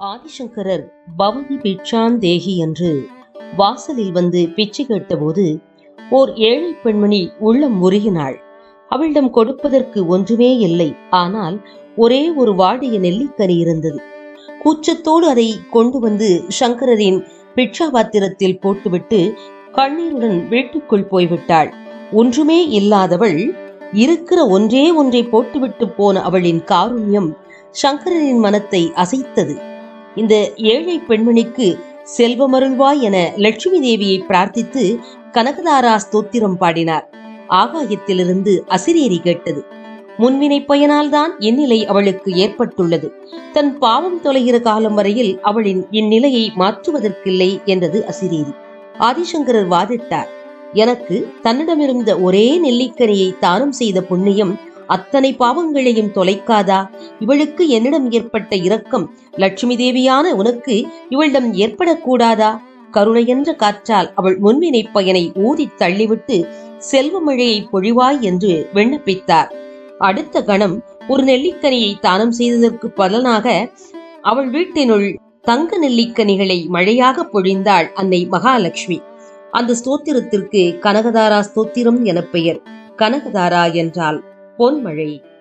ஆதிசங்கரர் பவதி பிட்சாந்தேகி என்று வாசலில் வந்து பிச்சை கேட்டபோது ஓர் ஏழை பெண்மணி உள்ளம் முருகினாள் அவளிடம் கொடுப்பதற்கு ஒன்றுமே இல்லை ஆனால் ஒரே ஒரு வாடிய நெல்லிக்கனி இருந்தது கூச்சத்தோடு அதை கொண்டு வந்து சங்கரரின் பிட்சாபாத்திரத்தில் போட்டுவிட்டு கண்ணீருடன் வீட்டுக்குள் போய்விட்டாள் ஒன்றுமே இல்லாதவள் இருக்கிற ஒன்றே ஒன்றை போட்டுவிட்டு போன அவளின் காருண்யம் சங்கரரின் மனத்தை அசைத்தது இந்த ஏழை பெண்மணிக்கு செல்வமருள்வாய் என லட்சுமி தேவியை பிரார்த்தித்து கனகதாரா ஸ்தோத்திரம் பாடினார் ஆகாயத்திலிருந்து அசிரேரி கேட்டது முன்வினை பயனால்தான் இந்நிலை அவளுக்கு ஏற்பட்டுள்ளது தன் பாவம் தொலைகிற காலம் வரையில் அவளின் இந்நிலையை மாற்றுவதற்கில்லை என்றது அசிரேரி ஆதிசங்கரர் வாதிட்டார் எனக்கு தன்னிடமிருந்த ஒரே நெல்லிக்கனியை தானம் செய்த புண்ணியம் அத்தனை பாவங்களையும் தொலைக்காதா இவளுக்கு என்னிடம் ஏற்பட்ட இரக்கம் லட்சுமி தேவியான உனக்கு இவளிடம் ஏற்படக்கூடாதா கருணையென்ற காற்றால் அவள் முன்வினை பயனை ஊதித் தள்ளிவிட்டு செல்வமழையை பொழிவாய் என்று விண்ணப்பித்தார் அடுத்த கணம் ஒரு நெல்லிக்கனியை தானம் செய்ததற்கு பலனாக அவள் வீட்டினுள் தங்க நெல்லிக்கனிகளை மழையாக பொழிந்தாள் அன்னை மகாலட்சுமி அந்த ஸ்தோத்திரத்திற்கு கனகதாரா ஸ்தோத்திரம் என பெயர் கனகதாரா என்றால் பொன்மழை